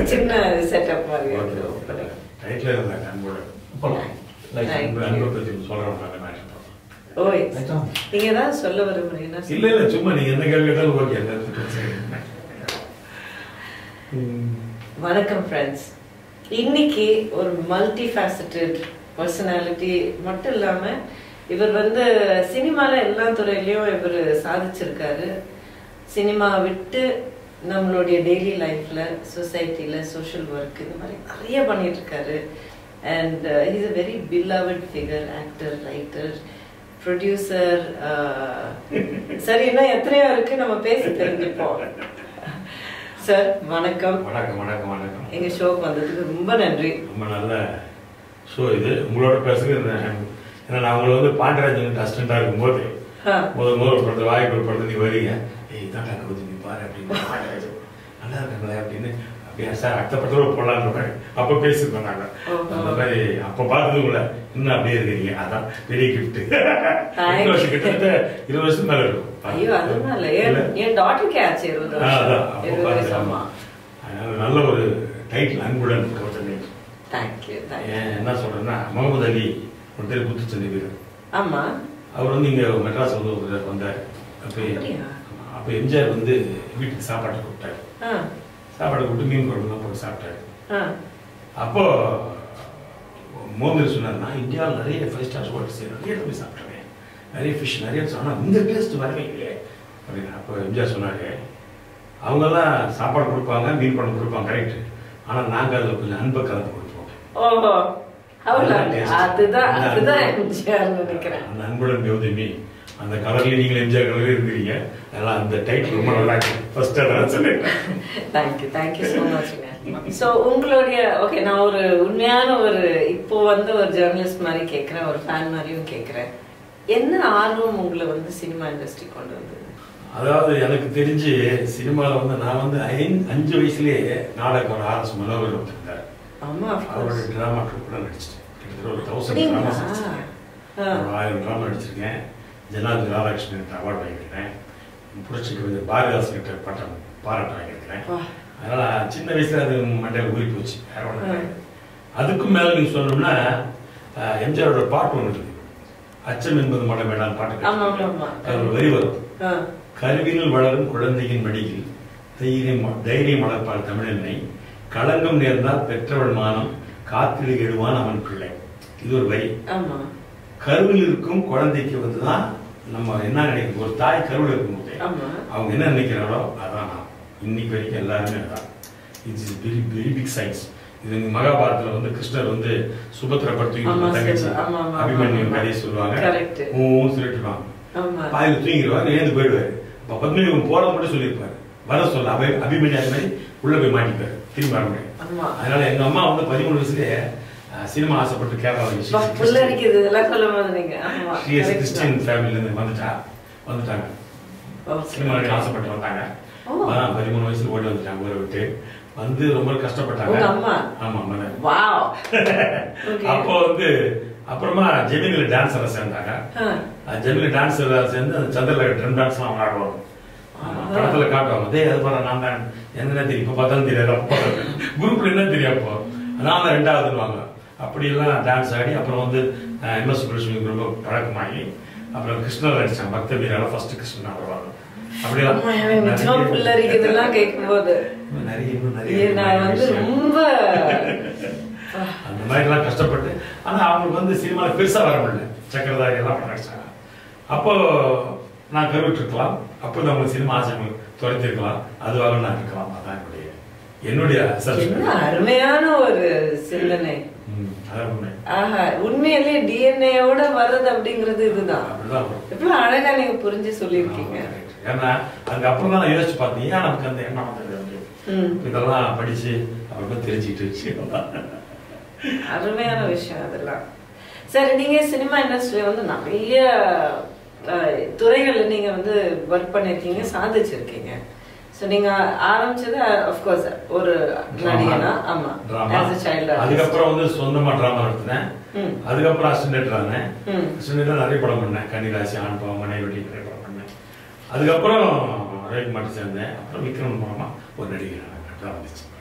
சின்ன செட்டப் மாதிரி okay okay title இருந்தாங்க அன்போட போலாம் லைக் Thank அன்பு you. அன்பை பற்றி சொல்கிறோம் நாங்கள் மேட்ச் ஓய் ரைட்டா நீங்க ஏதாவது சொல்ல விரும்புறீங்கன்னா இல்லை இல்லை சும்மா நீங்கள் எந்த கேள்வி கேட்டாலும் ஓகே அந்த சரி வணக்கம் ஃப்ரெண்ட்ஸ் இன்னைக்கு ஒரு மல்டி ஃபேசட்டட் பர்சனாலிட்டி மட்டும் இல்லாம இவர் வந்து சினிமால எல்லா துறையிலயும் இவர் சாதிச்சிருக்காரு சினிமா விட்டு நம்மளுடைய டெய்லி லைஃப்ல சொசைட்டில சோஷியல் ஒர்க் இந்த மாதிரி நிறைய பண்ணிட்டு இருக்காரு and is a very beloved figure actor writer producer சரி இன்னும் எத்தனையோ இருக்கு நம்ம பேசி தெரிஞ்சுப்போம் சார் வணக்கம் வணக்கம் வணக்கம் வணக்கம் எங்க ஷோக்கு வந்ததுக்கு ரொம்ப நன்றி ரொம்ப நல்ல ஷோ இது உங்களோட பேசுறது ஏன்னா நான் உங்களை வந்து பாண்டியராஜன் அசிஸ்டண்டாக இருக்கும்போது ஆ. முதல் முதல் படத்தில் வாய்ப்பு படத்தில் நீ வரீங்க ஏய் தாண்டா கவுதி நீ பாரு அப்படின்னு பாண்டியராஜன் நல்லா இருக்காங்களே அப்படின்னு அப்படியா சார் அடுத்த படத்தோட போடலான்ற மாதிரி அப்போ பேசியிருக்கோம் நாங்கள் ஓஹோ. அந்த மாதிரி அப்போ பார்த்தது உங்களை இன்னும் அப்படியே இருக்கீங்க அதான் பெரிய கிஃப்ட் இருபது வருஷம் கிட்டத்தட்ட இருபது வருஷம் மேலே இருக்கும் ஐயோ அதெல்லாம் இல்ல என் இல்ல? என் டாட்டருக்கு ஆச்சு இருபது ஆ, அதான். வருஷம் அப்போ இருபது பார்த்து, வருஷமா ஆமா. அதனால நல்ல ஒரு டைட்டில் அன்புடன் கௌதமி தேங்க்யூ தேங்க்யூ ஏன் என்ன சொல்றேன்னா முகமது அலி ஒரு பேர் குத்துச்சந்தை வீரர் ஆமா அவர் வந்து இங்க மெட்ராஸ் வந்து ஒரு தடவை வந்தார் அப்போ அப்படியா? அப்போ எம்ஜிஆர் வந்து வீட்டுக்கு சாப்பாடு கூப்பிட்டாரு ஆ சாப்பாடு கூப்பிட்டு மீன் குழம்புலாம் போட்டு சாப்பிட்டாரு ஆ அப்போ மோகன் சொன்னார் நான் இந்தியாவில் நிறைய ஃபைவ் ஸ்டார் ஹோட்டல்ஸ் நிறைய போய் சாப்பிட்றேன் நிறைய ஃபிஷ் நிறைய ஆனால் இந்த டேஸ்ட் வரவே இல்லையே அப்படின்னு அப்போ எம்ஜிஆர் சொன்னாரு அவங்கெல்லாம் சாப்பாடு கொடுப்பாங்க மீன் குழம்பு கொடுப்பாங்க கரெக்ட் ஆனால் நாங்கள் அதில் கொஞ்சம் அன்பை கலந்து கொடுப்போம் ஓஹோ அவ்வளோ அதுதான் அந்த அதுதான் அன்பு- எம்ஜிஆர் நினைக்கிறேன் அந்த அன்புடன் கௌதமி அந்த கலர்ல நீங்க எம்ஜிஆர் கலர்ல இருக்கிறீங்க அதெல்லாம் அந்த டைட்டில் ரொம்ப நல்லா இருக்கு ஃபர்ஸ்ட் அதான் சொல்லிருக்கேன் தேங்க்யூ தேங்க்யூ ஸோ மச்ங்க ஸோ உங்களுடைய ஓகே நான் ஒரு உண்மையான ஒரு இப்போ வந்து ஒரு ஜேர்னலிஸ்ட் மாதிரி கேட்குறேன் ஒரு ஃபேன் மாதிரியும் கேட்குறேன் என்ன ஆர்வம் உங்களை வந்து சினிமா இண்டஸ்ட்ரி கொண்டு வந்தது அதாவது எனக்கு தெரிஞ்சு சினிமாவில் வந்து நான் வந்து ஐந்து அஞ்சு வயசுலயே நாடகம் ஒரு ஆர்எஸ் மனோகர் வந்திருந்தார் ஆமா of அவரோட course. டிராமா ட்ரூப் கூட நடிச்சிட்டேன் கிட்டத்தட்ட ஒரு தௌசண்ட் அப்படிங்களா? ட்ராமாஸ் ஆ. ஒரு ஆயிரம் ட்ராமா நடிச்சிருக்கேன் ஜனாதி ராதாகிருஷ்ணன் அவார்டு வாங்கியிருக்கிறேன் புரட்சி கவிஞர் பாரதிதாசன் கிட்ட பட்டம் பாராட்டு வாங்கியிருக்கிறேன் வா. அதனால சின்ன வயசுல அது மண்டையில் ஊறி போச்சு வேற ஒண்ணும் ஆ. கிடையாது. அதுக்கும் மேல நீங்க சொல்லணும்னா அஹ், எம்ஜிஆரோட பாட்டு ஒன்று இருக்கு அச்சம் என்பது மட வேண்டாம் பாட்டு ஆமா, ஆமா, ஆமா. அது ஒரு வரி வரும் ஆ. கருவியில் வளரும் குழந்தையின் மடியில் தைரியம் தைரியம் வளர்ப்பாள் தமிழனை களங்கம் நேர்ந்தால் பெற்றவள் மானம் காத்திடு எழுவான் அவன் பிள்ளை இது ஒரு வரி ஆமா கருவில் இருக்கும் குழந்தைக்கு வந்து தான் நம்ம என்ன நினைக்கிறோம் ஒரு தாய் கருவில் இருக்கும்போது ஆமா. அவங்க என்ன நினைக்கிறாங்களோ அதான் நான் இன்னைக்கு வரைக்கும் எல்லாருமே அதான் it's is very very big science இது இந்த மகாபாரதத்துல வந்து கிருஷ்ணர் வந்து சுபத்திர படுத்து ஆமா, தங்கச்சி சொல்லுவா. ஆமா, ஆமா, அபிமன்யு ஆமா. கதையை சொல்லுவாங்க Correct. ஊன்னு சொல்லிட்டு இருப்பாங்க ஆமா பாயில் தூங்கிடுவார் எழுந்து போயிடுவாரு அப்ப பத்மினி போற மட்டும் சொல்லியிருப்பாரு வர சொல்ல அபி அபிமன்யு அது மாதிரி உள்ள போய் மாட்டிப்பாரு திரும்பி வர முடியாது ஆமா அதனால எங்க அம்மா வந்து பதிமூணு வயசுலயே அஹ், சினிமா ஆசைப்பட்டு கேரளா பா, புள்ள அடிக்குது இதெல்லாம் சொல்லும் போது நீங்க ஆமா correct கிறிஸ்டியன் தான். ஃபேமிலில இருந்து வந்துட்டா வந்துட்டாங்க Okay. சினிமா நடிக்க ஆசைப்பட்டு வந்தாங்க ஓ. அதான் பதிமூணு வயசுல ஓடி வந்துட்டாங்க ஊரை விட்டு வந்து ரொம்ப கஷ்டப்பட்டாங்க உங்க அம்மா? ஆமா அம்மா Wow. Okay. அப்போ வந்து அப்புறமா ஜெமினில டான்ஸரை சேர்ந்தாங்க ஆ. அது ஜெமினி டான்ஸர் சேர்ந்து அந்த சந்திரல ட்ரம் டான்ஸ்லாம் அவங்க ஆடுவாங்க ஆமா, ஆஹா. படத்துல காட்டுவாங்க டேய் அது பாரு நான் தான் என்ன தெரியும் இப்போ பார்த்தாலும் தெரியாது அப்போ குரூப்ல என்ன தெரியும் அப்போ நான் தான் ரெண்டாவதுன்னுவாங்க அப்படியெல்லாம் டான்ஸ் ஆடி அப்புறம் வந்து எம்எஸ் சுப்ரமணியம் ரொம்ப பழக்கமாகி அப்புறம் கிருஷ்ணர் நடிச்சாங்க பக்த வீரால ஃபர்ஸ்ட் கிருஷ்ணன் வருவாங்க அப்படியெல்லாம் அம்மா, எனக்கு நிஜமா புள்ள அரிக்குதுலாம் கேட்கும்போது இன்னும் நிறைய இன்னும் ஐயே, நிறைய நான் வந்து விஷயம். ரொம்ப அந்த மாதிரிலாம் கஷ்டப்பட்டு ஆனா அவங்களுக்கு வந்து சினிமாவில் பெருசா வர முடியல சக்கரதாரி எல்லாம் நடிச்சாங்க அப்போ நான் கருவிட்டிருக்கலாம் அப்போ நம்ம சினிமா ஆசைகள் துரைத்திருக்கலாம் அதுவாக நான் இருக்கலாம் அதான் என்னுடைய என்னுடைய என்ன assumption. அருமையான ஒரு சிந்தனை ம், அதான் உண்மை ஆஹா உண்மையிலேயே டிஎன்ஏயோட வர்றது அப்படிங்கிறது இதுதான் அப்படிதான் வரும். எவ்வளவு அழகா நீங்க புரிஞ்சு சொல்லியிருக்கீங்க ஆமா, correct. ஏன்னா அதுக்கப்புறம் தான் நான் யோசிச்சு பார்த்தேன் ஏன் நமக்கு அந்த எண்ணம் வந்தது அப்படின்னு. ம். இதெல்லாம் படிச்சு அப்புறமா தெரிஞ்சுக்கிட்டு விஷயம் அருமையான விஷயம் அதெல்லாம் சரி நீங்க சினிமா இண்டஸ்ட்ரியில வந்து நிறைய அஹ், துறைகள்ல நீங்க வந்து ஒர்க் பண்ணிருக்கீங்க சாதிச்சிருக்கீங்க ஸோ நீங்க ஆரம்பிச்சது அஃப்கோர்ஸ் ஒரு நடிகனா ஆமா Drama. ஆஸ் அ சைல்டு அதுக்கப்புறம் வந்து சொந்தமா டிராமா நடத்தினேன் ம். அதுக்கப்புறம் அசிஸ்டன்ட் ஆனேன் ம். அசிஸ்டன்ட் நிறைய படம் பண்ணேன் கன்னிராசி ஆண் பாவம் மனைவட்டி நிறைய படம் பண்ணேன் அதுக்கப்புறம் ரவிக்குமார்ட்ட சேர்ந்தேன் அப்புறம் விக்ரம் மூலமா ஒரு நடிகர் ஆனேன். அதான் வந்துச்சு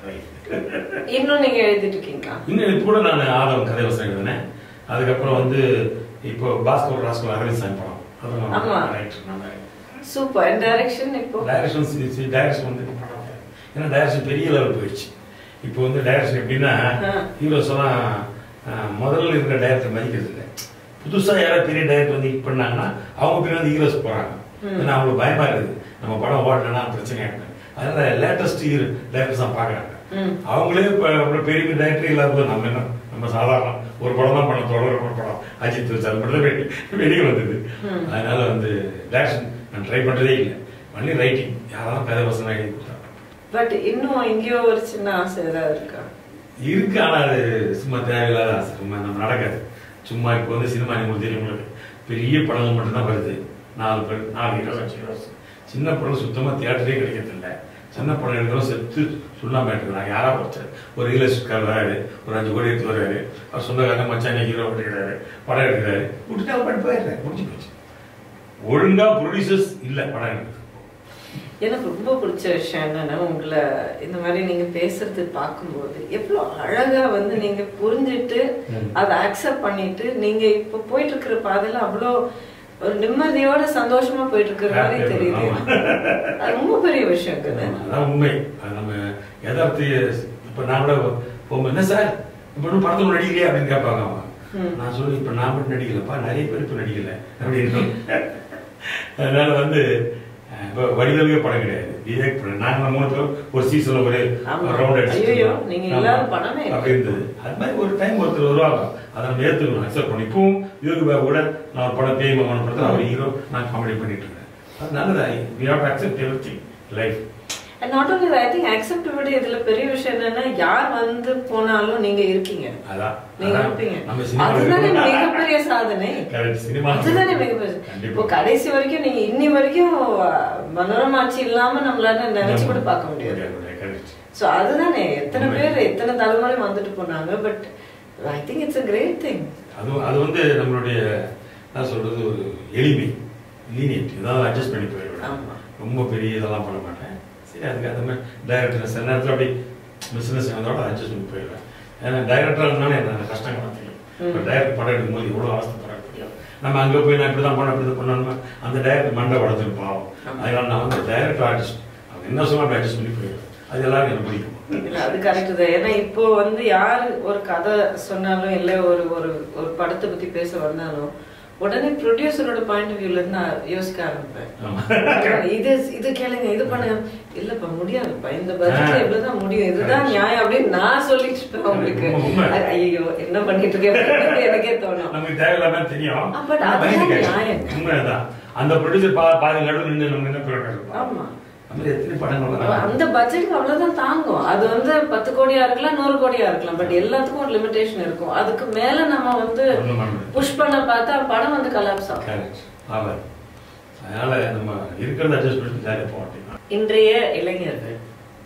இன்னும் நீங்க எழுதிட்டு இருக்கீங்களா இன்னும் இப்போ கூட நான் ஆதவன் கதை வசனம் எழுதினேன் அதுக்கப்புறம் வந்து இப்போ பாஸ்கர் ராஸ்கர் அரவிந்த் சாமி படம் ஆமா. அதெல்லாம் ரைட்டர் நான் சூப்பர் டைரக்ஷன் இப்போ டைரக்ஷன் டைரக்ஷன் வந்து இப்போ படம் இல்லை. ஏன்னா டைரக்ஷன் பெரிய லெவல் போயிடுச்சு இப்போ வந்து டைரக்ஷன் எப்படின்னா ஆ. ஹீரோஸ் எல்லாம் ஆ, முதல்ல இருக்கிற டைரக்டர் மதிக்கிறது இல்லை புதுசா யாராவது பெரிய டைரக்டர் வந்து ஹிட் பண்ணாங்கன்னா அவங்க பின்னாடி வந்து ஹீரோஸ் போறாங்க ம். ஏன்னா அவங்களுக்கு பயமா இருக்குது நம்ம படம் ஓடலன்னா பிரச்சனை ஆகிடும் அதனால லேட்டஸ்ட் ஹீரோ டைரக்டர்ஸ் தான் பாக்குறாங்க ம். அவங்களே இப்போ அப்புறம் பெரிய பெரிய டைரக்டர் இல்லாத நம்ம என்ன நம்ம சாதாரண ஒரு படம் தான் பண்ண தொடர் ஒரு படம் அஜித் வச்சு அது மட்டும் தான் வெளி- வெளியே வந்தது ம். அதனால வந்து டைரக்ஷன் நான் ட்ரை பண்றதே இல்லை ஒன்லி ரைட்டிங் யாராவது கதை வசனம் எழுதி கொடுத்தாங்க பட் இன்னும் எங்கேயோ ஒரு சின்ன ஆசை ஏதாவது இருக்கா இருக்கு ஆனா அது சும்மா தேவையில்லாத ஆசை சும்மா நம்ம நடக்காது சும்மா இப்போ வந்து சினிமா உங்களுக்கு தெரியும் உங்களுக்கு பெரிய படங்கள் மட்டும்தான் வருது நாலு பேர் நாலு ஹீரோ அஞ்சு ஹீரோஸ் சின்ன படம் சுத்தமா தியேட்டரே கிடைக்கிறது இல்லை சின்ன படம் எடுக்கிறோம் செத்து சொல்லாம எடுக்கிறாங்க யாரா ஒருத்தர் ஒரு ரியலிஸ்டிக்கார் வராரு ஒரு அஞ்சு கோடி எடுத்து வர்றாரு அவர் சொந்தக்காரங்க மச்சாங்க ஹீரோ எடுக்கிறாரு படம் எடுக்கிறாரு விட்டுட்டு அவர் பாட்டு போயிடுறாரு முடிஞ்சு போச்சு ஒழுங்கா ப்ரொடியூசர்ஸ் இல்ல படம் எடுக்கிறது எனக்கு ரொம்ப பிடிச்ச விஷயம் என்னன்னா உங்களை இந்த மாதிரி நீங்க பேசுறது பார்க்கும்போது எவ்வளவு அழகா வந்து நீங்க புரிஞ்சுட்டு ம். அதை அக்செப்ட் பண்ணிட்டு நீங்க இப்ப போயிட்டு இருக்கிற பாதையில அவ்வளோ ஒரு நிம்மதியோட சந்தோஷமா போயிட்டு இருக்கிற மாதிரி Happy-ஆ தெரியுது ஆமா. அது ரொம்ப பெரிய விஷயம் இருக்குது அதான் உண்மை அது நம்ம யதார்த்த இப்ப நான் கூட போகும்போது என்ன சார் இப்ப இன்னும் படத்துல நடிக்கலையே அப்படின்னு கேட்பாங்க அவங்க ம். நான் சொல்லுவேன் இப்ப நான் மட்டும் நடிக்கலப்பா நிறைய பேர் இப்ப நடிக்கல அப்படின்னு அதனால வந்து அஹ், இப்ப வடிவமே படம் கிடையாது விவேக் படம் நாங்க மூணு பேரும் ஒரு சீசன்ல ஒரு ஆமா. ரவுண்ட் ஐயையோ, நீங்க இல்லாத படமே இல்லை. அப்படி இருந்தது அது மாதிரி ஒரு டைம் ஒருத்தர் வருவாங்க அதை நம்ம ஏத்துக்கணும் அக்செப்ட் பண்ணி இப்பவும் யோகி பாபு கூட நான் ஒரு படம் பேய் மகன் படத்தில் அவர் ஹீரோ நான் காமெடி பண்ணிட்டு இருக்கேன் அது நல்லதா we have accept everything life and not only I think accept விட இதுல பெரிய விஷயம் என்னன்னா யார் வந்து போனாலும் நீங்க இருக்கீங்க அதான் நீங்க அதான் இருப்பீங்க நம்ம சினிமா அதுதானே மிகப்பெரிய சாதனை கரெக்ட் சினிமா அதுதானே மிகப்பெரிய இப்போ கண்டிப்பா கடைசி வரைக்கும் நீங்க இன்னி வரைக்கும் அஹ், மனோரமாட்சி இல்லாம நம்மளால நினைச்சு கூட பார்க்க முடியாது கரெக்ட் சோ அதுதானே எத்தனை உண்மை. பேர் எத்தனை தலைமுறை வந்துட்டு போனாங்க but I think it's a great thing அது அது வந்து நம்மளுடைய என்ன சொல்றது ஒரு எளிமை லீனியட் ஏதாவது அட்ஜஸ்ட் பண்ணி போயிடுவேன் ஆமா. ரொம்ப பெரிய இதெல்லாம் பண்ண மாட்டேன் சரி அதுக்கு அந்த மாதிரி டைரக்டர் சில நேரத்தில் அப்படி பிசினஸ் வந்தோட அட்ஜஸ்ட் பண்ணி போயிடுவேன் ஏன்னா டைரக்டர் இருந்தாலும் என்ன கஷ்டங்கள் தெரியும் இப்போ டைரக்டர் படம் எடுக்கும்போது எவ்வளோ அவஸ்தைப்பட தெரியும் நம்ம அங்கே போய் நான் இப்படி தான் பண்ண இப்படி தான் பண்ணணும் அந்த டைரக்டர் மண்டை உடஞ்சிரும் பாவம் ஆமா. அதனால நான் வந்து டைரக்டர் ஆர்டிஸ்ட் அவங்க என்ன சொன்னா அப்படி அட்ஜஸ்ட் பண்ணி போயிடுவேன் அது எல்லாரும் எனக்கு பிடிக்கும் இல்ல அது கரெக்ட் தான் ஏன்னா இப்போ வந்து யார் ஒரு கதை சொன்னாலும் இல்ல ஒரு ஒரு ஒரு படத்தை பத்தி பேச வந்தாலும் உடனே ப்ரொடியூசரோட பாயிண்ட் ஆஃப் வியூல இருந்து நான் யோசிக்க ஆரம்பிப்பேன் ஆமா. இது இது கேளுங்க இது பண்ணுங்க இல்லப்பா முடியாதுப்பா இந்த பட்ஜெட்ல ஆ. இவ்வளவுதான் முடியும் இதுதான் Correct. நியாயம் அப்படின்னு நான் சொல்லிட்டு இருப்பேன் உங்களுக்கு உண்மை. ஐயோ என்ன பண்ணிட்டு இருக்கேன் எனக்கே தோணும் நமக்கு தேவையில்லாம தெரியும் ஆ, but ஆனா அதுதான் பயந்து கேட்கும். நியாயம். உண்மைதான் அந்த ப்ரொடியூசர் பா பாதி நடுவில் நின்று நம்ம என்ன பிறகு ஆமா அந்த எத்தனை படங்கள் வரும் அந்த பட்ஜெட்டுக்கு அவ்வளவுதான் தாங்கும் அது வந்து பத்து கோடியா இருக்கலாம் நூறு கோடியா இருக்கலாம் பட் எல்லாத்துக்கும் ஒரு லிமிடேஷன் இருக்கும் அதுக்கு மேல நம்ம வந்து ஒண்ணும் பண்ண முடியாது. புஷ் பண்ண பார்த்தா படம் வந்து கலாப்ஸ் ஆகும் Correct. ஆமாம் அதனால நம்ம இருக்கிறத அட்ஜஸ்ட் பண்ணி ஜாலியாக போக மாட்டேங்க இன்றைய இளைஞர்கள்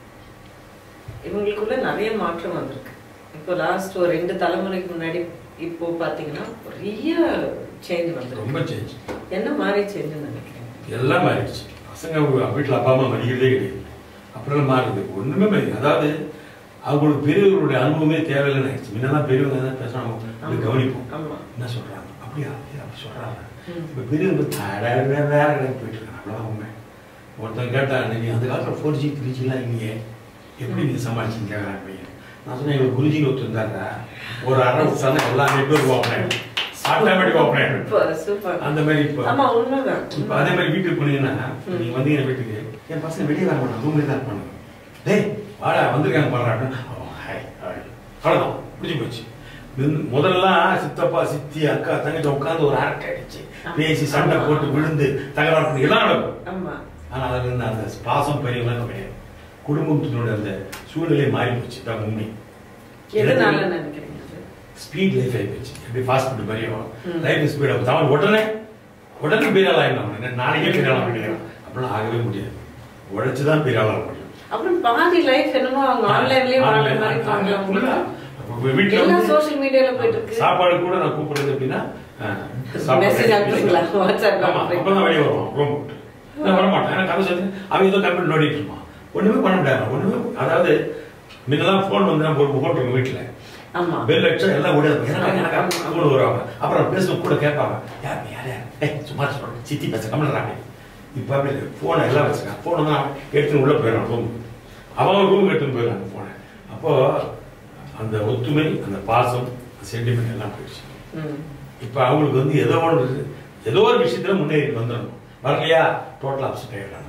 இவங்களுக்குள்ள நிறைய மாற்றம் வந்திருக்கு இப்போ லாஸ்ட் ஒரு ரெண்டு தலைமுறைக்கு முன்னாடி இப்போ பாத்தீங்கன்னா பெரிய சேஞ்ச் வந்திருக்கு ரொம்ப சேஞ்ச் என்ன மாதிரி சேஞ்ச் நினைக்கிறீங்க எல்லாம் மாறிடுச்சு பசங்க வீட்டில் அப்பா அம்மா மதிக்கிறதே கிடையாது அப்புறம் மாறுது ஒண்ணுமே மாறி அதாவது அவங்களுக்கு பெரியவர்களுடைய அனுபவமே தேவையில்லைன்னு ஆயிடுச்சு முன்னெல்லாம் பெரியவங்க என்ன பேசுறாங்க அப்படி ஆமா. கவனிப்போம் ஆமா என்ன சொல்றாங்க அப்படியா அப்படியா அப்படி சொல்றாங்க ம். இப்ப பெரியவங்க வேற வேற வேற கடைக்கு போயிட்டு இருக்காங்க அவ்வளவுதான் உண்மை ஒருத்தன் கேட்டா நீங்க அந்த காலத்துல ஃபோர் ஜி த்ரீ ஜிலாம் இல்லையே எப்படி நீங்க சமாளிச்சீங்க கேட்கறாங்க பையன் நான் சொன்னேன் எங்களுக்கு குருஜின்னு ஒருத்தர் இருந்தாருடா ஒரு அரை சாதம் எல்லா நெட்ஒர்க் ஓப்பன் ஆயிடும் ஆட்டோமேட்டிக் ஓப்பன் ஆயிடும் சூப்பர் சூப்பர் அந்த மாதிரி இப்போ ஆமா உண்மைதான் இப்ப அதே மாதிரி வீட்டுக்கு போனீங்கன்னா நீங்க வந்தீங்க வீட்டுக்கு என் பசங்க வெளியே வர மாட்டாங்க ரூம்ல தான் இருப்பாங்க டேய் வாடா வந்திருக்காங்க பாடுறாங்க ஹாய் ஹாய் அவ்வளோதான் முடிஞ்சு போச்சு நின்னு- முதல்லாம் சித்தப்பா சித்தி அக்கா தங்கச்சி உட்காந்து ஒரு அரட்டை அடிச்சு பேசி சண்டை போட்டு விழுந்து தகராறு பண்ணி எல்லாம் நடக்கும் ஆமா ஆனா அதுல இருந்து அந்த பாசம் பெரியவங்க கிடையாது குடும்பத்தினோட அந்த சூழ்நிலை மாறி போச்சு தான் உண்மை எதனால நினைக்கிறீங்க அது? ஸ்பீட் லைஃப் ஆயிடுச்சு எப்படி ஃபாஸ்ட் ஃபுட் மாதிரியும் ம். லைஃப் ஸ்பீட் ஆகும் அவன் உடனே உடனே பெரிய ஆள் ஆயிடும் அவன். நாளைக்கே பெரிய ஆள் முடியாது அப்படிலாம் ஆகவே முடியாது உழைச்சு தான் பெரிய ஆள் ஆக முடியும் அப்புறம் பாதி லைஃப் என்னமோ அவங்க ஆன்லைன்லயே வாழ்ற Online, மாதிரி ஆ, தோணுது ஆ, உங்களுக்கு அப்ப வீட்டுல எல்லாம் வந்து- சோஷியல் மீடியால போயிட்டு இருக்கு சாப்பாடு கூட நான் கூப்பிடுறது எப்படின்னா ஆ, சாப்பாடு. Message அனுப்புறீங்களா? WhatsApp ல ஆமா, அனுப்புறீங்களா? அப்பதான் வெளியே வருவான் ரூம் விட்டு நான் வரமாட்டேன் ஏன்னா கதை சொல்லி அவன் ஏதோ கம்ப்யூட்டர் நோண்டிட்டு இருப்பான் ஒண்ணுமே பண்ண முடியாது ஒண்ணுமே அதாவது முன்னெல்லாம் ஃபோன் வந்து நம்ம ஒரு போட்டுருக்கோம் வீட்டில் ஆமா பெல் அடிச்சா எல்லாம் ஓடியாது எனக்கு எனக்கு ஆமா. கூட வருவாங்க அப்புறம் பேச கூட கேட்பாங்க யார் யார் யார் ஏய் சும்மா சொல்றேன் சித்தி பேச கம்மலாங்க இப்போ அப்படி இல்லை ஃபோனை எல்லாம் வச்சுருக்கான் ஃபோனை தான் எடுத்துன்னு உள்ளே போயிடறான் ரூம் அவன் ரூம் எடுத்துன்னு போயிடறாங்க ஃபோனை அப்போ அந்த ஒத்துமை அந்த பாசம் சென்டிமெண்ட் எல்லாம் போயிடுச்சு ம். இப்போ அவங்களுக்கு வந்து ஏதோ ஒன்று ஏதோ ஒரு விஷயத்துல முன்னேறி வந்துடணும் வரலையா டோட்டல் அப்செட் ஆகிடலாம்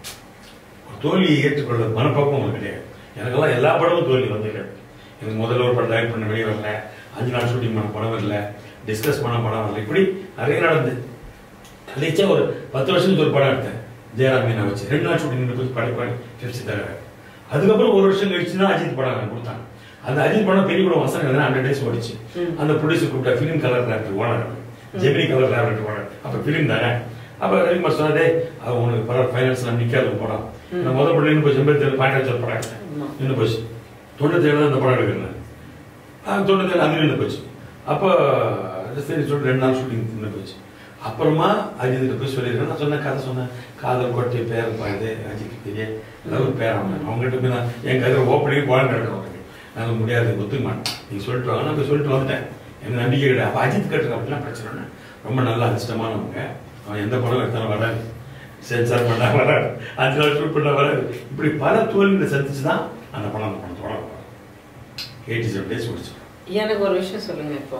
ஒரு தோல்வியை ஏற்றுக்கொள்ள மனப்பக்கம் உங்களுக்கு கிடையாது எனக்கெல்லாம் எல்லா படமும் தோல்வி வந்து எனக்கு முதல்ல ஒரு படம் டைரக்ட் பண்ண வெளியே வரல அஞ்சு நாள் ஷூட்டிங் பண்ண படம் வரல டிஸ்கஸ் பண்ண படம் வரல இப்படி நிறைய நடந்து கழிச்சா ஒரு பத்து வருஷத்துக்கு ஒரு படம் எடுத்தேன் ஜெயராம் மீனா வச்சு ரெண்டு நாள் ஷூட்டிங் போய் படம் பண்ணி ஃபிஃப்த் தவிர அதுக்கப்புறம் ஒரு வருஷம் கழிச்சு தான் அஜித் படம் எனக்கு கொடுத்தாங்க அந்த அஜித் படம் பெரிய படம் வசனம் எழுதுனா ஹண்ட்ரட் டேஸ் ஓடிச்சு ம். அந்த ப்ரொடியூசர் கூப்பிட்ட film colour director owner Gemini colour director owner அப்போ ஃபிலிம் தானே அப்போ ரவிக்குமார் சொன்னாடே அது உனக்கு பரவாயில்ல ஃபைனான்ஸ்லாம் நிற்காத படம் ம். நான் முதல் படம் நின்று போச்சு எண்பத்தி பாயிண்ட் வச்ச படம் எடுத்தேன் ஆமா. நின்று போச்சு தொண்ணூத்தேழு தான் அந்த படம் எடுக்கிறேன் தொண்ணூத்தேழு அது நின்று போச்சு அப்போ சரி சொல்லிட்டு ரெண்டு நாள் ஷூட்டிங் நின்று போச்சு அப்புறமா அஜித்துக்கு போய் சொல்லியிருக்கேன் நான் சொன்ன கதை சொன்னேன் காதல் கோட்டை பேர் இது அஜித் பெரிய லவ் பேர் அவன் அவங்ககிட்ட போய் நான் என் கதை ஓப்பனிங் குழந்தை கிடக்கிறவங்க நாங்கள் முடியாது ஒத்துக்க மாட்டேன் நீங்கள் சொல்லிட்டு வாங்க நான் போய் சொல்லிட்டு வந்துட்டேன் எனக்கு நம்பிக்கை கிடையாது அப்போ அஜித் கட்டுற அப்படிலாம் பிரச்சனை இல்லை. ரொம்ப நல்ல அதிர்ஷ்டமானவங்க அவன் எந்த படம் எடுத்தாலும் வராது சென்சார் பண்ண வராது அஞ்சு நாள் ஷூட் பண்ண வராது இப்படி பல தோல்விகளை சந்திச்சு தான் அந்த படம் அந்த படத்தோட எயிட்டி செவன் டேஸ் முடிச்சு எனக்கு ஒரு விஷயம் சொல்லுங்க இப்போ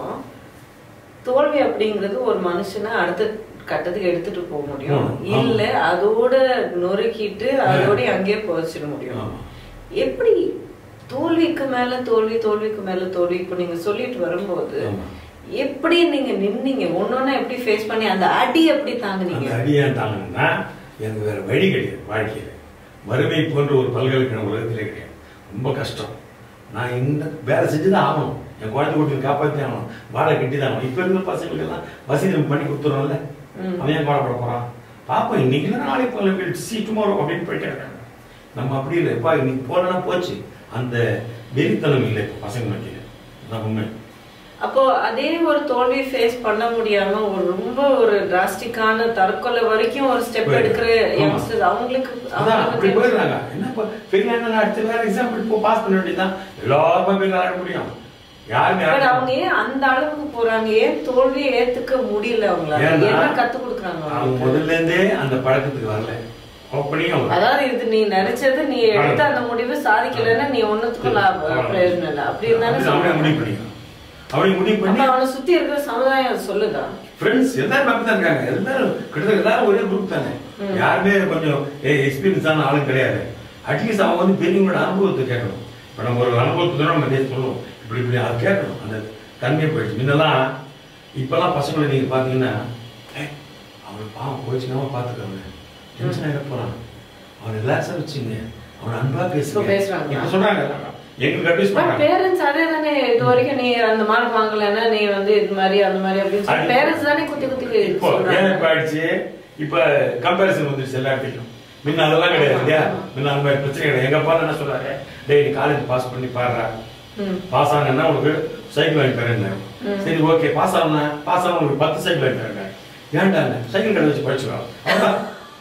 தோல்வி அப்படிங்கிறது ஒரு மனுஷனை அடுத்த கட்டத்துக்கு எடுத்துட்டு போக முடியும் ஆமா, ஆமா. இல்ல அதோட நொறுக்கிட்டு அதோட அங்கேயே புதைச்சிட முடியும் ஆமா. எப்படி தோல்விக்கு மேல தோல்வி தோல்விக்கு மேல தோல்வி இப்போ நீங்க சொல்லிட்டு வரும்போது ஆமா. எப்படி நீங்க நின்னீங்க ஒன்னொன்னா எப்படி ஃபேஸ் பண்ணி அந்த அடி எப்படி தாங்குனீங்க அந்த அடி ஏன் தாங்கன்னா எனக்கு வேற வழி கிடையாது வாழ்க்கையில் வறுமை போன்ற ஒரு பல்கலைக்கழக உலகத்திலே கிடையாது ரொம்ப கஷ்டம் நான் இந்த வேலை செஞ்சு தான் ஆகணும் என் குழந்தை குட்டியை காப்பாற்றி ஆகணும் வாழை கட்டி தான் ஆகணும் இப்போ இருக்கிற பசங்களுக்கெல்லாம் வசதி பண்ணி கொடுத்துறோம்ல ம். அவன் ஏன் பாடப்பட போகிறான் பாப்போம் இன்னைக்கு இல்லை நாளைக்கு போகல சி டுமாரோ அப்படின்னு போயிட்டே இருக்காங்க நம்ம அப்படி இல்லை எப்பா இன்னைக்கு போனா போச்சு அந்த வெறித்தனம் இல்லை இப்போ பசங்க மத்தியில் அதான் உண்மை அப்போ அதே ஒரு தோல்வி ஃபேஸ் பண்ண முடியாம ஒரு ரொம்ப ஒரு டிராஸ்டிக்கான தற்கொலை வரைக்கும் ஒரு ஸ்டெப் போயிடு. எடுக்கிற ஆமா. யங்ஸ்டர்ஸ் அவங்களுக்கு அதான் அப்படி அவங்களுக்கு போயிடுறாங்க என்ன இப்போ ஃபெயில் ஆனா அடுத்த வேற எக்ஸாம் இப்போ பாஸ் பண்ண வேண்டியதுதான் எல்லாருமே போய் விளையாட முடியும் யாருமே பட் யாருமே- அவங்க ஏன் அந்த அளவுக்கு போறாங்க ஏன் தோல்வியை ஏத்துக்க முடியல அவங்களால ஏன்னா, என்ன கத்து கொடுக்குறாங்க அவங்க அவங்களுக்கு? முதல்ல இருந்தே அந்த பழக்கத்துக்கு வரல ஓப்பனிங் அவங்க அதாவது இது நீ நினைச்சது நீ எடுத்த அந்த முடிவு சாதிக்கலைன்னா நீ ஒண்ணுத்துக்கும் லாப- அவ்வளவுதான். பிரயோஜனம் இல்லை அப்படின்னு தானே அப்படி அவனே முடிவு சொல்றாங்க. பண்ணிக்கலாம் அவனே முடிவு அப்ப பண்ணி அவனை சுத்தி இருக்கிற சமுதாயம் அது சொல்லுதா ஃப்ரெண்ட்ஸ் எல்லாரும் அப்படி தான் இருக்காங்க எல்லாரும் கிட்டத்தட்ட எல்லாரும் ஒரே குரூப் தானே ம். யாருமே கொஞ்சம் எக்ஸ்பீரியன்ஸான ஆளும் கிடையாது அட்லீஸ்ட் அவங்க வந்து பெரியவங்களோட அனுபவத்தை கேட்கணும் இப்போ நம்ம ஒரு அனுபவத்தை நம்ம நிறைய சொல்லுவோம் இப்படி இப்படி அதை கேட்கணும் அந்த தன்மையை போயிடுச்சு முன்னெல்லாம் இப்பெல்லாம் பசங்களை நீங்க பார்த்தீங்கன்னா ஏய் அவனுக்கு பாவம் போயிடுச்சுன்னா பார்த்துக்கோங்க டென்ஷன் ஆகிட போறான் அவனை ரிலாக்ஸாக வச்சுங்க அவனை அன்பா இப்போ பேசுங்க பேசுறாங்க. இப்போ சொல்றாங்க எங்களுக்கு அட்வைஸ் பட் பண்றாங்க பேரண்ட்ஸ் அதே தானே இது வரைக்கும் நீ அந்த மார்க் வாங்கலைன்னா நீ வந்து இது மாதிரி அந்த மாதிரி அப்படின்னு சொல்லி அது- பேரண்ட்ஸ் தானே குத்தி குத்தி இப்போ ஏன் சொல்றாங்க இப்ப ஆயிடுச்சு இப்ப கம்பேரிசன் வந்துருச்சு எல்லா இடத்துலையும் முன்ன அதெல்லாம் கிடையாது இல்லையா முன்ன அந்த மாதிரி பிரச்சனை கிடையாது எங்க அப்பா என்ன சொல்றாரு டேய் நீ காலேஜ் பாஸ் பண்ணி பாடுறா ம். பாஸ் ஆனா உனக்கு சைக்கிள் வாங்கி தரேன் ம். சரி ஓகே பாஸ் ஆனா பாஸ் ஆனா உனக்கு பத்து சைக்கிள் வாங்கி தரேன் ஏன்டா சைக்கிள் கடை வச்சு படிச்சுக்கலாம் அவ்வளவுதான்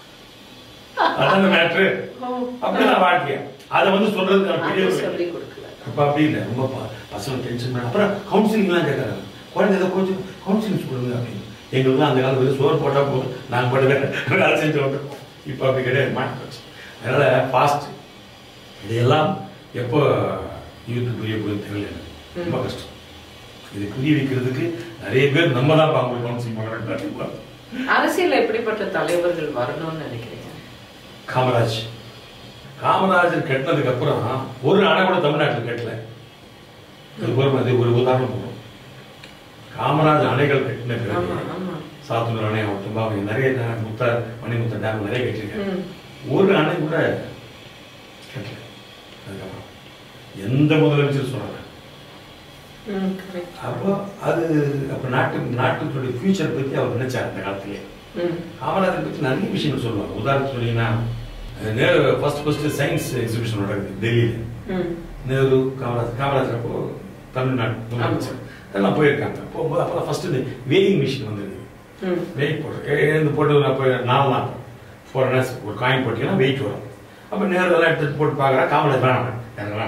அதான் மேட்ரு ஓ. அப்படிதான் வாழ்க்கை அதை வந்து சொல்றதுக்கு நான் பெரிய அது ஒரு- சொல்லி கொடுக்கல அப்ப அப்படி இல்லை ரொம்ப ப- பசங்க டென்ஷன் பண்ண அப்புறம் கவுன்சிலிங்லாம் கேட்கறாங்க குழந்தை ஏதோ கொஞ்சம் கவுன்சிலிங் கொடுங்க அப்படின்னு எங்களுக்குலாம் அந்த காலத்துல சோறு போட்டா போதும் நாங்கள் போட்டு வேற வேலை செஞ்சு வந்துருக்கோம் இப்போ அப்படி கிடையாது மாட்டி போச்சு அதனால ஃபாஸ்ட் இதையெல்லாம் எப்போ யூத்து புரிய போகுதுன்னு தெரியல எனக்கு. ரொம்ப கஷ்டம் இது புரிய வைக்கிறதுக்கு நிறைய பேர் நம்ம தான் அவங்க கவுன்சிலிங் பண்ணுறாங்க அரசியல் எப்படிப்பட்ட தலைவர்கள் வரணும்னு நினைக்கிறீங்க காமராஜ் காமராஜர் கட்டினதுக்கு அப்புறம் ஒரு அணை கூட தமிழ்நாட்டில் கட்டல அது ஒரு அது ஒரு உதாரணம் போதும் காமராஜ் அணைகள் கட்டின ஆமா பிறகு ஆமா சாத்தனூர் அணை தும்பாவை நிறைய டேம், முத்த மணிமுத்த டேம் நிறைய கட்டிருக்காங்க ம். ஒரு அணை கூட கட்டல அதுக்கப்புறம் எந்த முதலமைச்சர் சொல்றாங்க ம், correct. அப்போ அது அப்போ நாட்டு நாட்டுடைய ஃபியூச்சர் பத்தி அவர் நினைச்சார் அந்த காலத்திலேயே ம். காமராஜர் பற்றி நிறைய விஷயங்கள் சொல்லுவாங்க உதாரணத்துக்கு சொன்னீங்கன்னா Nehru first first science exhibition நடக்குது டெல்லியில் ம். நேரு காமராஜர் காமராஜர் அப்போ தமிழ்நாடு முதலமைச்சர் எல்லாம் போயிருக்காங்க போகும்போது அப்போ ஃபர்ஸ்ட் இந்த வேயிங் மிஷின் வந்திருக்கு ம். வெயிட் போட்டு எழுந்து போட்டு அப்போ நாலு நாள் ஃபோர் ஹவர்ஸ் ஒரு காயின் போட்டிங்கன்னா வெயிட் வரும் அப்போ நேரு எல்லாம் எடுத்துட்டு போட்டு பார்க்குறா காமராஜர் வேணாம் எனக்கு வேணாம்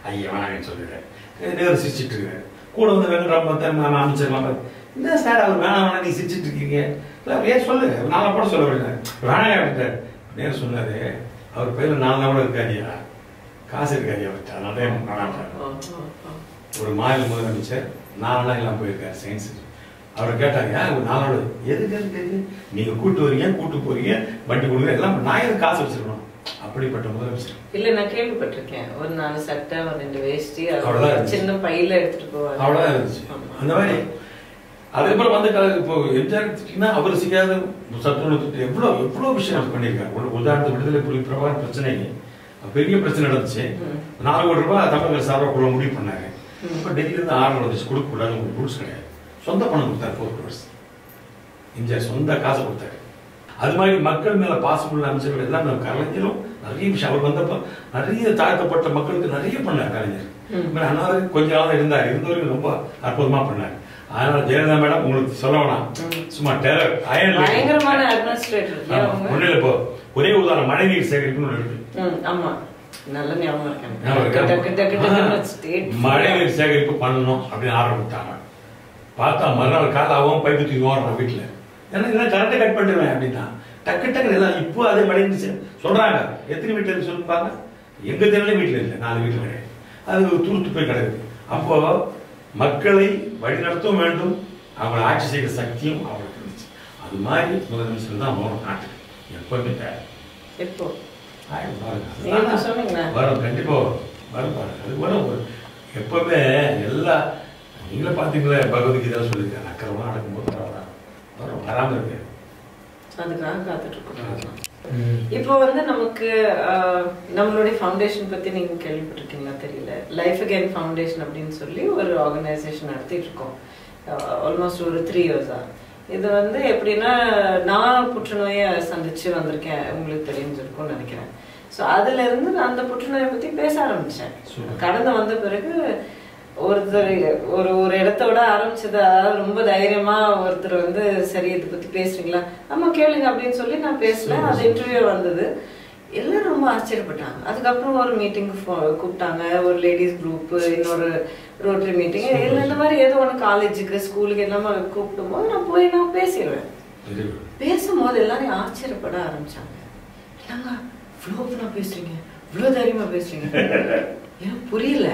ஐயா வேணாங்கன்னு சொல்லிடுறேன் நேரம் சிரிச்சிட்டு இருக்கேன் கூட வந்து வெங்கட்ராம் பார்த்தேன் அமைச்சர்லாம் பார்த்து என்ன சார் அவர் வேணாம் வேணாம் நீ சிரிச்சிட்டு இருக்கீங்க இல்லை அவர் ஏன் சொல்லு நாலு கூட சொல்ல விடுறேன் வேணாங்க அப்படின்ட்டார் நேரம் சொன்னாரு அவர் பேர்ல நாலு கூட இருக்காதியா காசு இருக்காதியா அவர்கிட்ட அதனால தான் வேணாம் ஓ, ஓ, ஓ. ஒரு மாநில முதலமைச்சர் நாலாம் எல்லாம் போயிருக்காரு சயின்ஸ் அவர் கேட்டாங்க "ஏன் ஒரு நாளோட எதுக்கு எதுக்கு எதுக்கு? நீங்க கூட்டு வரீங்க கூட்டு போறீங்க வண்டி கொடுக்குற எல்லாம் நான் எதுக்கு காசு வச்சிருக்கணும் அப்படிப்பட்ட முதலமைச்சர் இல்ல நான் கேள்விப்பட்டிருக்கேன் ஒரு நாலு சட்டை ஒரு ரெண்டு வேஷ்டி அது அவ்வளவுதான் ஒரு இருந்துச்சு. சின்ன பையில எடுத்துட்டு போவாங்க அவ்வளவுதான் இருந்துச்சு ஆமா. அந்த மாதிரி அதுக்கப்புறம் வந்து க- இப்போ எம்ஜிஆர் எடுத்துட்டீங்கன்னா அவர் செய்யாத சத்துணவு திட்டம் எவ்வளவு எவ்வளவு விஷயம் அவர் பண்ணியிருக்காரு ஒரு உதாரணத்துக்கு விடுதலை புலி பிரபாகர் பிரச்சனை பெரிய பிரச்சனை நடந்துச்சு ம். நாலு கோடி ரூபாய் தமிழக சார்பாக கொள்ள முடிவு பண்ணாங்க ம். இப்போ டெல்லியில இருந்து ஆர்டர் வந்துச்சு கொடுக்க கூடாது உங்களுக்கு ரூல்ஸ் கிடையாது சொந்த பணம் கொடுத்தாரு ஃபோர் க்ரோர்ஸ் எம்ஜிஆர் சொந்த காசு கொடுத்தாரு அது மாதிரி மக்கள் மேல பாசமுள்ள அமைச்சர்கள் எல்லாம் நம்ம கலைஞரும் நிறைய விஷயம் அவர் வந்தப்ப நிறைய தாழ்த்தப்பட்ட மக்களுக்கு நிறைய பண்ணார் கலைஞர் ம். அப்புறம் அண்ணாவது கொஞ்ச நாள் இருந்தார் இருந்தவரைக்கும் ரொம்ப அற்புதமா பண்ணார் அதனால ஜெயலலிதா மேடம் உங்களுக்கு சொல்ல வேணாம் ம். சும்மா டெரர் அயன் பயங்கரமான அட்மினிஸ்ட்ரேட்டர் இல்லையா அவங்க ஒன்றும் இல்லை இப்போ ஒரே உதாரணம் மழைநீர் சேகரிப்புன்னு ஒண்ணு இருக்கு ம், ஆமா நல்ல ஞாபகம் ஞாபகம் இருக்கா? இருக்கேன் டக்கு டக்கு டக்கு ஆ. டக்குன்னு state மழைநீர் சேகரிப்பு பண்ணணும் அப்படின்னு ஆரம்பித்தாங்க பார்த்தா மறுநாள் காலை அவன் பைப்பு தூக்கி ஓடுறான் வீட்டுல ஏன்னா இதெல்லாம் கரண்ட்டை கட் பண்ணிடுவேன் அப்படின்னா டக்கு டக்கு எல்லாம் இப்போ அதே மழைநீர் சே- சொல்றாங்க எத்தனை வீட்டுல இருக்கு சொல்லுங்க பாருங்க எங்க தெருவிலே வீட்டுல இல்லை நாலு வீட்டுல கிடையாது அது துருத்து போய் கிடக்குது அப்போ மக்களை வழிநடத்தவும் வேண்டும் அவங்களை ஆட்சி செய்கிற சக்தியும் அவங்களுக்கு இருந்துச்சு அது மாதிரி முதலமைச்சர் தான் வரும் நாட்டுக்கு எப்பவுமே தேவை எப்போ ஆயிரம் பாருங்க. நீங்க இப்ப சொன்னீங்களே. வரும் கண்டிப்பா வரும் வரும் பாருங்க அது வரும் வரும். எப்பவுமே எல்லா நீங்களே பாத்தீங்களே பகவத்கீதா சொல்லியிருக்காங்க அக்கறமா நடக்கும்போது வரும் வரும் வராம இருக்கு அதுக்காக காத்துட்டு இருக்கோம் இப்போ வந்து நமக்கு ஆஹ், நம்மளுடைய ஃபவுண்டேஷன் பத்தி நீங்க கேள்விப்பட்டிருக்கீங்களா தெரியல லைஃப் அகேன் ஃபவுண்டேஷன் அப்படின்னு சொல்லி ஒரு ஆர்கனைசேஷன் நடத்திட்டு இருக்கோம் ஆல்மோஸ்ட் ஒரு த்ரீ இயர்ஸா இது வந்து எப்படின்னா நான் புற்றுநோயை சந்திச்சு வந்திருக்கேன் உங்களுக்கு தெரிஞ்சிருக்கும்னு நினைக்கிறேன் ஸோ அதுல இருந்து நான் அந்த புற்றுநோயை பத்தி பேச ஆரம்பிச்சேன் Super. கடந்து வந்த பிறகு ஒருத்தர் ஒரு ஒரு இடத்தோட ஆரம்பிச்சது அதாவது ரொம்ப தைரியமா ஒருத்தர் வந்து சரி இதை பத்தி பேசுறீங்களா ஆமா கேளுங்க அப்படின்னு சொல்லி நான் பேசல அது இன்டர்வியூ வந்தது எல்லாரும் ரொம்ப ஆச்சரியப்பட்டாங்க அதுக்கப்புறம் ஒரு மீட்டிங் கூப்பிட்டாங்க ஒரு லேடிஸ் குரூப் இன்னொரு ரோட்டரி மீட்டிங் இல்லை இந்த மாதிரி ஏதோ ஒன்று காலேஜுக்கு ஸ்கூலுக்கு எல்லாமே கூப்பிடும் போது நான் போய் நான் பேசிடுவேன் வெரி குட் பேசும்போது எல்லாரும் ஆச்சரியப்பட ஆரம்பிச்சாங்க என்னங்க இவ்வளோ ஓப்பனாக பேசுறீங்க இவ்வளோ தைரியமா பேசுறீங்க எனக்கு புரியல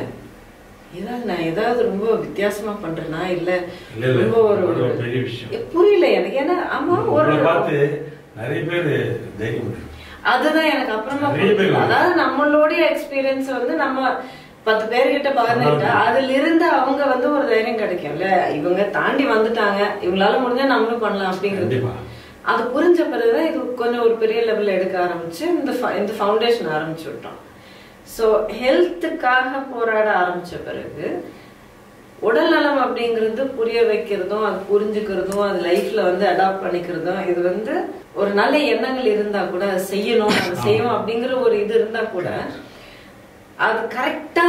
ஏதாவது நான் ஏதாவது ரொம்ப வித்தியாசமா பண்றேனா இல்ல இல்ல இல்ல ரொம்ப ஒரு அது ஒரு பெரிய விஷயம் எ, புரியல எனக்கு ஏன்னா ஆமா ஒரு உங்களை பார்த்து நிறைய பேர் தைரியம் இருக்கு. அதுதான் எனக்கு அப்புறமா நிறைய பேர் புரியுது. வருது. அதாவது நம்மளுடைய எக்ஸ்பீரியன்ஸ் வந்து நம்ம பத்து பேர்கிட்ட பகிர்ந்துக்கிட்டா அதுல இருந்து அவங்க வந்து ஒரு தைரியம் கிடைக்கும்ல இவங்க தாண்டி வந்துட்டாங்க இவங்களால முடிஞ்சா நம்மளும் பண்ணலாம் அப்படிங்கிறது கண்டிப்பா அது புரிஞ்ச பிறகுதான் இது கொஞ்சம் ஒரு பெரிய லெவல்ல எடுக்க ஆரம்பிச்சு இந்த ஃப- இந்த ஃபவுண்டேஷன் ஆரம்பிச்சு விட்டோம் ஸோ ஹெல்த்துக்காக போராட ஆரம்பிச்ச பிறகு உடல் நலம் அப்படிங்கிறது புரிய வைக்கிறதும் அது புரிஞ்சுக்கிறதும் அது லைஃப்ல வந்து அடாப்ட் பண்ணிக்கிறதும் இது வந்து ஒரு நல்ல எண்ணங்கள் இருந்தா கூட அதை செய்யணும் அதை செய்யணும் அப்படிங்கிற ஒரு இது இருந்தா கூட அது கரெக்டா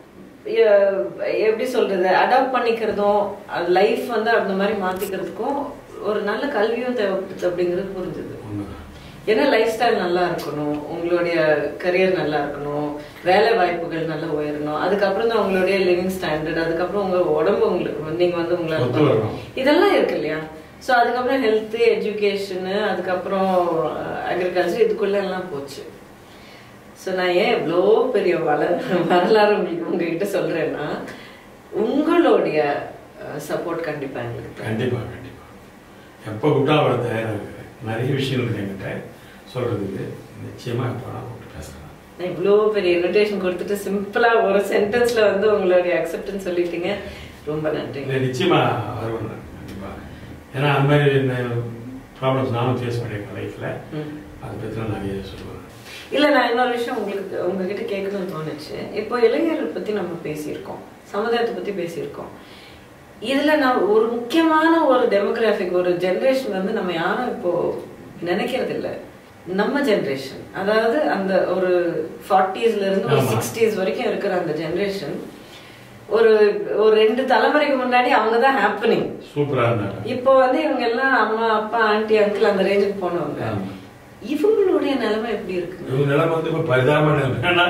எப்படி சொல்றது அடாப்ட் பண்ணிக்கிறதும் அது லைஃப் வந்து அந்த மாதிரி மாத்திக்கிறதுக்கும் ஒரு நல்ல கல்வியும் தேவைப்படுது அப்படிங்கிறது புரிஞ்சுது உண்மைதான் ஏன்னா லைஃப் ஸ்டைல் நல்லா இருக்கணும் உங்களுடைய கரியர் நல்லா இருக்கணும் வேலை வாய்ப்புகள் நல்லா உயரணும் அதுக்கப்புறம் தான் உங்களுடைய லிவிங் ஸ்டாண்டர்ட் அதுக்கப்புறம் உங்க உடம்பு உங்களுக்கு நீங்க வந்து ஒத்து உங்களால வரணும். இதெல்லாம் இருக்கு இல்லையா ஸோ அதுக்கப்புறம் ஹெல்த் எஜுகேஷனு அதுக்கப்புறம் அக்ரிகல்ச்சர் இதுக்குள்ள எல்லாம் போச்சு ஸோ நான் ஏன் இவ்வளோ பெரிய வள வரலாறு உங்களுக்கு உங்ககிட்ட சொல்றேன்னா உங்களுடைய சப்போர்ட் கண்டிப்பா எங்களுக்கு தேவை. கண்டிப்பா கண்டிப்பா எப்போ கூப்பிட்டா அவளை தயாராக இருக்கிறேன் நிறைய விஷயங்கள் இருக்கு என்கிட்ட சொல்றதுக்கு நிச்சயமா எப்போ நான் கூப்பிட்டு பேசுறேன் நான் இவ்வளோ பெரிய இன்விடேஷன் கொடுத்துட்டு சிம்பிளா ஒரு சென்டென்ஸ்ல வந்து உங்களுடைய அக்செப்டன்ஸ் சொல்லிட்டீங்க ரொம்ப நன்றி இல்லை நிச்சயமா வருவேன் நான் கண்டிப்பா ஏன்னா அந்த மாதிரி ப்ராப்ளம்ஸ் நானும் ஃபேஸ் பண்ணியிருக்கேன் லைஃப்ல ம். அதை பற்றி நான் நிறைய சொல்லுவேன் இல்ல நான் இன்னொரு விஷயம் உங்களுக்கு உங்ககிட்ட கேட்கணும்னு தோணுச்சு இப்போ இளைஞர்கள் பத்தி நம்ம பேசியிருக்கோம் சமுதாயத்தை பத்தி பேசியிருக்கோம் இதுல நான் ஒரு முக்கியமான ஒரு டெமோகிராஃபிக் ஒரு ஜெனரேஷன் வந்து நம்ம யாரும் இப்போ நினைக்கிறது இல்ல நம்ம ஜெனரேஷன் அதாவது அந்த ஒரு ஃபார்ட்டிஸ்ல இருந்து ஒரு ஆமா. சிக்ஸ்டீஸ் வரைக்கும் இருக்கிற அந்த ஜெனரேஷன் ஒரு ஒரு ரெண்டு தலைமுறைக்கு முன்னாடி அவங்க தான் ஹாப்பனிங் சூப்பரா இருந்தாங்க இப்போ வந்து இவங்க எல்லாம் அம்மா அப்பா ஆண்டி அங்கிள் அந்த ரேஞ்சுக்கு போனவங்க ஆமா. இவங்களுடைய நிலைமை எப்படி இருக்கு இவங்க நிலைமை வந்து இப்போ பரிதாபமான நிலைமை ஏன்னா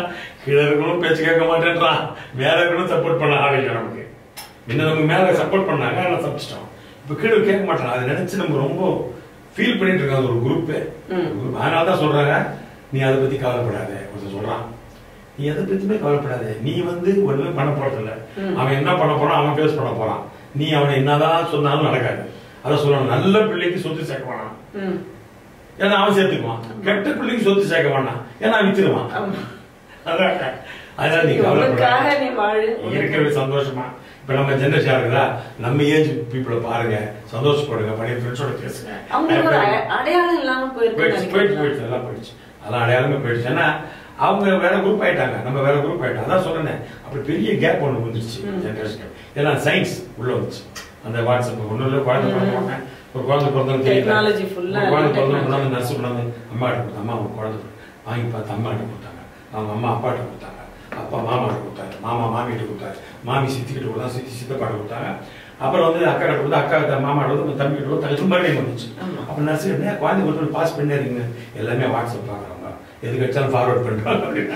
கீழே இருக்கணும் பேச்சு கேட்க மாட்டேன்றான் மேல இருக்கணும் சப்போர்ட் பண்ண ஆரம்பிக்கும் நமக்கு முன்ன நமக்கு மேல சப்போர்ட் பண்ணாங்க நான் தப்பிச்சிட்டோம் இப்போ கீழே கேட்க மாட்டான் அதை நினைச்சு நம்ம ரொம்ப ஃபீல் பண்ணிட்டு இருக்கோம் அது ஒரு குரூப்பு ம். அதனால தான் சொல்றாங்க நீ அதை பத்தி கவலைப்படாத ஒருத்தர் சொல்றான் நீ எதை பத்தியுமே கவலைப்படாத நீ வந்து ஒண்ணுமே பண்ண போறதில்ல ம். அவன் என்ன பண்ண போறான் அவன் பேஸ் பண்ண போறான் நீ அவனை என்னதான் சொன்னாலும் நடக்காது அதை சொல்லணும் நல்ல பிள்ளைக்கு சொத்து சேர்க்க வேணாம் ம். ஏன்னா அவன் சேர்த்துக்குவான் கெட்ட பிள்ளைக்கு சொத்து சேர்க்க வேணாம் ஏன்னா அவன் வித்துருவான் ஆமா. அதான் அதான் நீ உனக்காக கவலைப்படாத நீ வாழு இருக்கிறது சந்தோஷமா இப்ப நம்ம ஜெனரேஷன் இருக்குதா நம்ம ஏஜ் பீப்புளை பாருங்க சந்தோஷப்படுங்க பழைய ஃப்ரெண்ட்ஸோட பேசுங்க அவங்களுக்கு ஒரு அ- அடையாளம் இல்லாம போயிருக்கு போயிடுச்சு போயிடுச்சு போயிடுச்சு எல்லாம் போயிடுச்சு அதெல்லாம் அடையாளமே போயிடுச்சு ஏன்னா அவங்க வேற குரூப் ஆயிட்டாங்க நம்ம வேற குரூப் ஆயிட்டோம் அதான் சொல்றேன் அப்படி பெரிய கேப் ஒன்று வந்துருச்சு ம். ஜெனரேஷன் ஏன்னா சயின்ஸ் உள்ள வந்துச்சு அந்த வாட்ஸ்அப் ஒன்றும் இல்லை குழந்தை ம். பிறந்த உடனே ஒரு குழந்தை பிறந்தவங்க தெரியல Technology full ஆ ஒரு குழந்தை பிறந்த technology. கொண்டாந்து நர்ஸ் கொண்டாந்து அம்மா கிட்ட கொடுத்தாங்க அம்மா அவங்க குழந்தை வாங்கி பார்த்து அம்மா கிட்ட கொடுத்தாங்க அவங்க அம்மா அப்பாட்ட கொடுத்தாங்க அப்பா மாமா கிட்ட கொடுத்தாரு மாமா மாமி கிட்ட கொடுத்தாரு மாமி சித்தி கிட்ட கொடுத்தா சித்தி சித்தப்பாட்ட கொடுத்தாங்க அப்புறம் வந்து அக்கா கிட்ட கொடுத்தா அக்கா கிட்ட மாமா கிட்ட கொடுத்து தம்பி கிட்ட கொடுத்து தங்கச்சி மறுபடியும் வந்துச்சு ஆமா. அப்ப நர்ஸ் என்ன குழந்தை கொடுத்து பாஸ் பண்ணிடுறீங்க எல்லாமே வாட்ஸ்அப் பார்க்குறவங்க எது கிடைச்சாலும் ஃபார்வர்ட் பண்றாங்க அப்படின்னா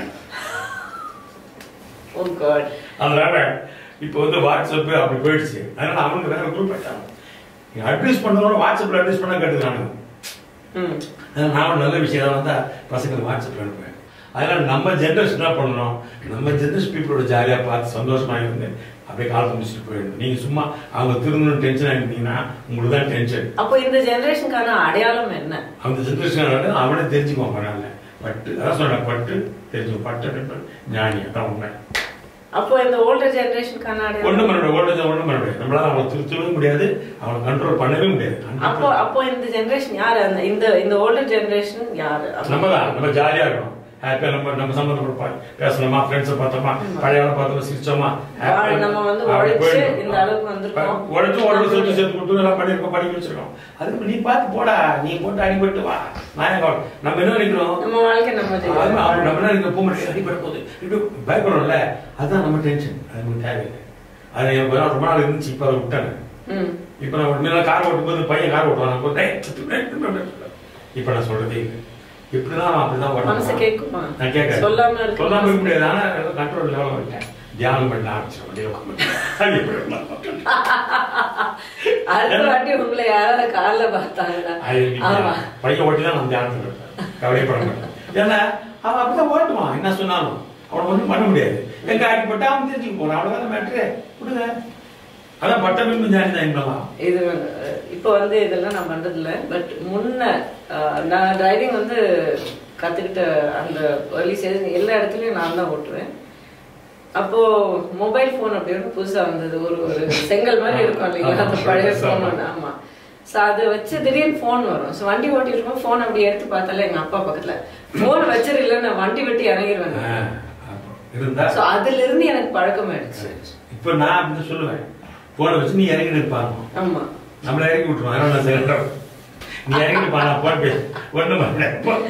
ஓ காட் அதனால இப்போ வந்து வாட்ஸ்அப் அப்படி போயிடுச்சு அதனால அவங்க வேற குரூப் ஆயிட்டாங்க அட்வைஸ் பண்ணதோட வாட்ஸ்அப்ல அட்வைஸ் பண்ண கட்டுக்கிறாங்க ம் அதனால நானும் நல்ல விஷயம் வந்தா பசங்களுக்கு வாட்ஸ்அப்ல அனுப்புவேன் அதனால நம்ம ஜென்ரேஷன் என்ன பண்ணணும் நம்ம ஜென்ரேஷன் பீப்புளோட ஜாலியா பார்த்து சந்தோஷமா இருந்து அப்படியே காலத்தை முடிச்சுட்டு போயிடணும் நீங்க சும்மா அவங்க திருந்தணும் டென்ஷன் ஆகிட்டீங்கன்னா உங்களுக்கு தான் டென்ஷன் அப்போ இந்த ஜெனரேஷனுக்கான அடையாளம் என்ன அந்த ஜென்ரேஷன் அவனே தெரிஞ்சுக்குவான் பண்ணால பட்டு அதான் சொன்னேன் பட்டு தெரிஞ்சுக்கும் பட்டு people ஞானி அதான் உண்மை அப்போ இந்த ஓல்டர் ஜெனரேஷனுக்கான ஒண்ணும் அடையாளம் பண்ண முடியாது ஒன்றும் ஒன்றும் பண்ண முடியாது நம்மளால அவங்களை திருத்தவே முடியாது அவங்களை கண்ட்ரோல் பண்ணவே முடியாது அப்போ அப்போ இந்த ஜெனரேஷன் யாரு அந்த இந்த இந்த ஓல்டர் ஜெனரேஷன் யாரு நம்ம தான் நம்ம ஜாலியா இருக்கணும் ஹாப்பியா நம்ம நம்ம சம்மந்தப்பட்ட பேசணுமா ஃப்ரெண்ட்ஸை பார்த்தோமா பழைய ஆளை பார்த்தோமா சிரிச்சோமா happy ஆ நம்ம வந்து அப்படி உழைச்சு போயிடணும். இந்த அளவுக்கு வந்திருக்கோம். உழைச்சு உடம்பு சேர்த்து சேர்த்து கொடுத்து எல்லாம் பண்ணிருக்கோம் படிக்க வச்சிருக்கோம் அதுக்கு நீ பார்த்து போடா நீ போட்டு அடிபட்டு வா நான் எங்க வா- நம்ம என்ன நினைக்கிறோம் நம்ம வாழ்க்கை நம்ம அது அப்ப நம்ம ஜெயிக்கிறோம். என்ன நினைக்கிறோம் போக முடியாது அடிபட போகுது இப்படி பயப்படுறோம்ல அதுதான் நம்ம டென்ஷன் அது நமக்கு தேவையில்லை அது எனக்கு ரொம்ப நாள் இருந்துச்சு இப்போ அதை விட்டாங்க ம் இப்ப நான் முன்னால கார் ஓட்டும் போது பையன் கார் ஓட்டுவான் நான் போய், "டேய், சுத்து, டேய், சுத்து" அப்படின்னு சொல்லுவேன். இப்ப நான் சொல்றதே இல்லை இப்படிதான் நான் அப்படிதான் ஓட்டணும். மனசு கேட்குமா? நான் கேட்கறேன். சொல்லாம இருக்க சொல்லாம இருக்க மனசு முடியாது ஆனா கண்ட்ரோல் லெவலில் விட்டேன் தியானம் பண்ண ஆரம்பிச்சேன் அப்படியே உட்கார்ந்து. அது எப்படி இருந்தாலும். அடுத்த வாட்டி உங்களை யாராவது காலைல பார்த்தாங்கன்னா அது நீங்க ஆமா பையன் ஓட்டி தான் நான் தியானத்தில் இருப்பேன் கவலைப்பட மாட்டேன் ஏன்னா அவன் அப்படிதான் ஓட்டுவான் என்ன சொன்னாலும் அவனை ஒன்றும் பண்ண முடியாது எங்க அடிப்பட்டா அவன் தெரிஞ்சுக்க போறான் அவ்வளவுதான் மேட்ரு விடுங்க அதான் பட்ட பின்பு ஜானி தான் எங்கெல்லாம் இது வந்து, இப்போ வந்து இதெல்லாம் நான் பண்றது இல்ல பட் முன்ன அஹ், நான் டிரைவிங் வந்து கத்துக்கிட்ட அந்த ஏர்லி ஸ்டேஜ் எல்லா இடத்துலயும் நான் தான் ஓட்டுவேன் அப்போ மொபைல் ஃபோன் அப்படின்னு புதுசா வந்தது ஒரு ஒரு செங்கல் மாதிரி இருக்கும் இல்லைங்களா அந்த பழைய ஃபோன் ஒன்று ஆமா ஸோ அதை வச்சு திடீர்னு ஃபோன் வரும் ஸோ வண்டி ஓட்டிட்டு இருக்கோம் ஃபோன் அப்படி எடுத்து பார்த்தாலே எங்க அப்பா பக்கத்துல ஃபோன் வச்சிருக்கல நான் வண்டி விட்டு இறங்கிடுவேன் ஆ, அப்போ இருந்தா ஸோ அதுல இருந்து எனக்கு பழக்கமாயிடுச்சு இப்ப நான் அப்படி சொல்லுவேன் போனை வச்சு நீ இறங்கி நிற்பாங்க ஆமா நம்மள இறங்கி விட்டுருவோம் அதனால நான் செய்யறேன் நீ இறங்கி நிற்பா நான் போன் பேச ஒண்ணும் பண்ணல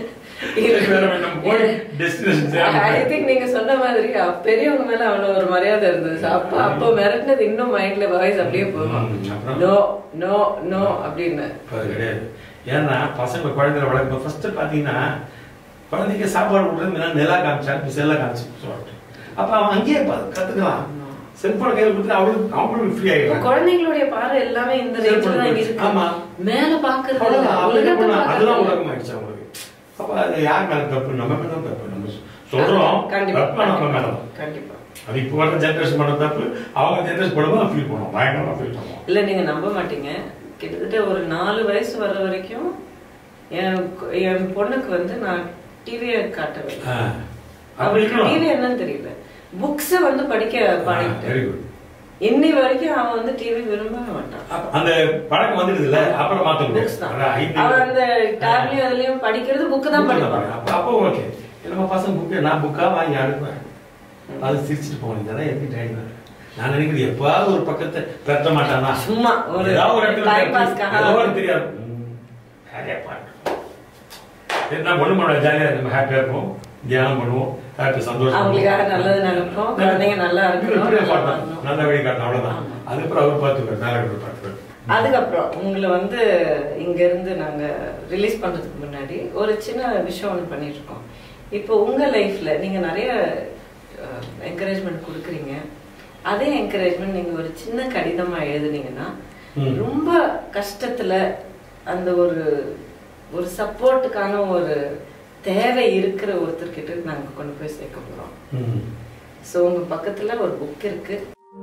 ஐ திங்க் நீங்க சொன்ன மாதிரி அ, பெரியவங்க மேல அவ்வளவு ஒரு மரியாதை இருந்தது So, அப்பா அப்போ மிரட்டினது இன்னும் மைண்ட்ல வாய்ஸ் அப்படியே போகும் ம், அப்புறம்? நோ நோ நோ அப்படின்னு அது கிடையாது ஏன்னா பசங்க குழந்தைகளை வளர்க்கும் ஃபர்ஸ்ட் பாத்தீங்கன்னா குழந்தைக்கு சாப்பாடு கொடுக்குறது நிலா காமிச்சா இப்போ செல்ல காமிச்சு சொல்லிட்டு அப்ப அவன் அங்கேயே பா- கத்துக்கலாம் செல்போன் கையில் கொடுத்து அவளுக்கு அவங்களுக்கு ஃப்ரீ இப்போ ஆகிடுறாங்க குழந்தைங்களுடைய பார்வை எல்லாமே இந்த ரேஞ்சில தான் இருக்கு ஆமா. மேல பாக்குறது இல்ல, அவ்வளவுதான் அவங்க என்ன உலகத்தை பண்ணலாம் பார்க்கறது அதுதான் இல்ல. உலகம் ஆயிடுச்சு அவங்களுக்கு அப்ப அது யார் மேல தப்பு நம்ம மேல தான் தப்பு நம்ம சொல்றோம் கண்டிப்பா தப்பு நம்ம மேல தான். கண்டிப்பா அது இப்போ வர ஜென்ரேஷன் பண்ண தப்பு அவங்க ஜென்ரேஷன் பண்ணும்போது ஃபீல் பண்ணுவோம் பயங்கரமா ஃபீல் பண்ணுவோம் இல்ல நீங்க நம்ப மாட்டீங்க கிட்டத்தட்ட ஒரு நாலு வயசு வர்ற வரைக்கும் என் கு- என் பொண்ணுக்கு வந்து நான் டிவியை காட்டவே இல்லை. ஆ. அப்படி அவளுக்கு இருக்கணும் டிவி என்னன்னு தெரியல புக்ஸ வந்து படிக்க வெரி பாடிட்டு குட் இன்னி வரைக்கும் அவன் வந்து டிவி விரும்பவே மாட்டான் அந்த பழக்கம் வந்துடுதுல்ல அப்புறம் மாத்த புக்ஸ் முடியாது தான் அதான் ஐந்து- அவன் அந்த டேப்லயும் அதுலயும் படிக்கிறது புக்கு தான் புக்கு தான் படிப்பான் அப்ப அப்போ ஓகே நம்ம பசங்க புக்கு நான் புக்கா வாங்கி அனுப்புவேன் அது சிரிச்சுட்டு போகணும் இதெல்லாம் எப்படி டைம் நான் நினைக்கிறேன் எப்பாவது ஒரு பக்கத்தை பெற்ற மாட்டானா சும்மா ஒரு ஏதாவது ஒரு இடத்துல டைம் பெற்று, பாஸ்க்காக ஏதோ ஒரு தெரியாது ம், ஜாலியா பாட்டு நான் ஒண்ணு பண்ண ஜாலியா நம்ம ஹாப்பியா இருப்போம் தியானம் பண்ணுவோம் ஹாப்பி சந்தோஷம் அவங்களுக்காக நல்லது நினைப்போம் குழந்தைங்க நல்லா இருக்கணும் இப்படியே நல்லா பாட்டோம். வரணும். நல்ல வழி காட்டணும் அவ்வளவுதான் ஆமா. அதுக்கப்புறம் அவர் பார்த்துப்பார் மேல இருக்கிறவர் பார்த்துப்பார் அதுக்கப்புறம் உங்களை வந்து இங்க இருந்து நாங்க ரிலீஸ் பண்றதுக்கு முன்னாடி ஒரு சின்ன விஷயம் ஒன்று பண்ணிட்டு இருக்கோம் இப்போ உங்க லைஃப்ல நீங்க நிறைய என்கரேஜ்மெண்ட் கொடுக்குறீங்க அதே என்கரேஜ்மெண்ட் நீங்க ஒரு சின்ன கடிதமா எழுதுனீங்கன்னா ம். ரொம்ப கஷ்டத்துல அந்த ஒரு ஒரு சப்போர்ட்டுக்கான ஒரு தேவை இருக்கிற ஒருத்தர்கிட்ட நாங்க கொண்டு போய் சேர்க்க போறோம் ம். ஸோ உங்க பக்கத்துல ஒரு புக் இருக்கு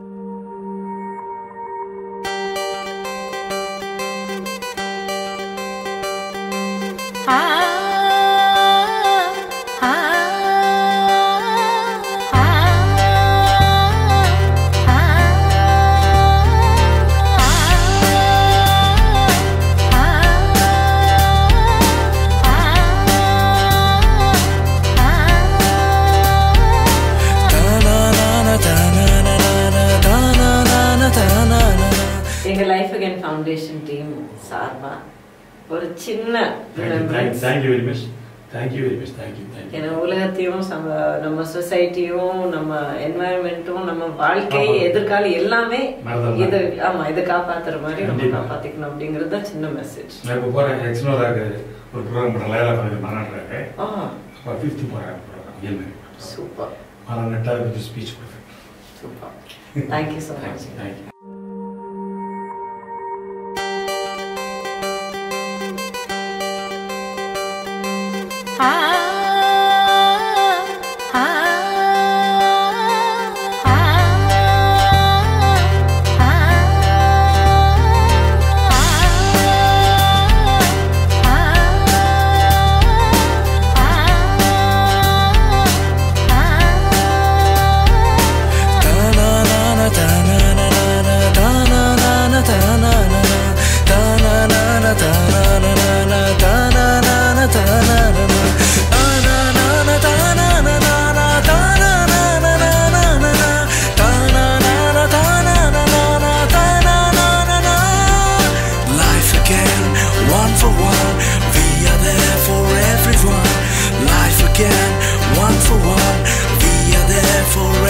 எங்க லைஃப் அகேன் ஃபவுண்டேஷன் டீம் சார்பா ஒரு சின்ன remembrance. Thank you very much thank you very much thank you thank you ஏன்னா உலகத்தையும் சம- நம்ம சொசைட்டியும் நம்ம என்வாயன்மெண்ட்டும் நம்ம வாழ்க்கை ஆமா. எதிர்காலம் எல்லாமே மறந்துடலாம். இது ஆமா இதை காப்பாத்துற மாதிரி நம்ம கண்டிப்பா. காப்பாத்திக்கணும் அப்படிங்கிறது தான் சின்ன மெசேஜ் நான் இப்போ போகிறேன் எக்ஸ்னோராக்கு ஒரு ப்ரோக்ராம் பண்ண லயலா காலேஜ் மாநாட்டில் ஆ அப்போ ஃபிஃப்த்து போகிறேன் ப்ரோக்ராம் என்ன சூப்பர் மரம் நெட்டாக வச்சு ஸ்பீச் கொடுப்பேன் super thank you so much thanks thank you Life again, one for one. We are there for everyone. Life again, one for one. We are there for